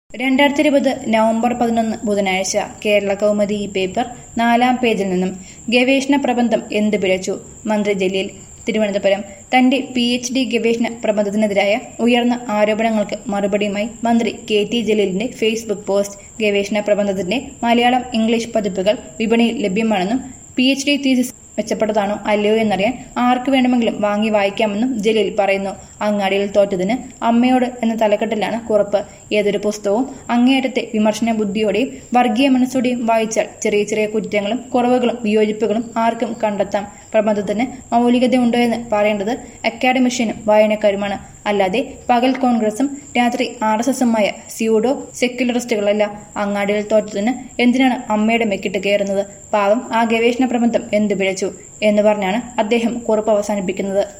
രണ്ടായിരത്തി ഇരുപത് നവംബർ പതിനൊന്ന് ബുധനാഴ്ച കേരള കൗമുദി ഈ പേപ്പർ നാലാം പേജിൽ നിന്നും ഗവേഷണ പ്രബന്ധം എന്ത് പിഴച്ചു മന്ത്രി ജലീൽ തിരുവനന്തപുരം തന്റെ പി എച്ച് ഡി ഗവേഷണ പ്രബന്ധത്തിനെതിരായ ഉയർന്ന ആരോപണങ്ങൾക്ക് മറുപടിയുമായി മന്ത്രി കെ ടി ജലീലിന്റെ ഫേസ്ബുക്ക് പോസ്റ്റ് ഗവേഷണ പ്രബന്ധത്തിന്റെ മലയാളം ഇംഗ്ലീഷ് പതിപ്പുകൾ വിപണിയിൽ ലഭ്യമാണെന്നും പി എച്ച് ഡി തീസിസ് മെച്ചപ്പെട്ടതാണോ അല്ലയോ എന്നറിയാൻ ആർക്ക് വേണമെങ്കിലും വാങ്ങി വായിക്കാമെന്നും ജലീൽ പറയുന്നു അങ്ങാടിയിൽ തോറ്റതിന് അമ്മയോട് എന്ന തലക്കെട്ടിലാണ് കുറിപ്പ് ഏതൊരു പുസ്തകവും അങ്ങേയറ്റത്തെ വിമർശന ബുദ്ധിയോടെയും വർഗീയ മനസ്സോടെയും വായിച്ചാൽ ചെറിയ ചെറിയ കുറ്റങ്ങളും കുറവുകളും വിയോജിപ്പുകളും ആർക്കും കണ്ടെത്താം പ്രബന്ധത്തിന് മൗലികതയുണ്ടോ എന്ന് പറയേണ്ടത് അക്കാഡമിഷ്യനും വായനക്കാരുമാണ് അല്ലാതെ പകൽ കോൺഗ്രസും രാത്രി ആർ എസ് എസുമായ സ്യൂഡോ സെക്യുലറിസ്റ്റുകളല്ല അങ്ങാടിയിൽ തോറ്റതിന് എന്തിനാണ് അമ്മയുടെ മെക്കിട്ട് കയറുന്നത് പാവം ആ ഗവേഷണ പ്രബന്ധം എന്തു പിഴച്ചു എന്ന് പറഞ്ഞാണ് അദ്ദേഹം കുറിപ്പ് അവസാനിപ്പിക്കുന്നത്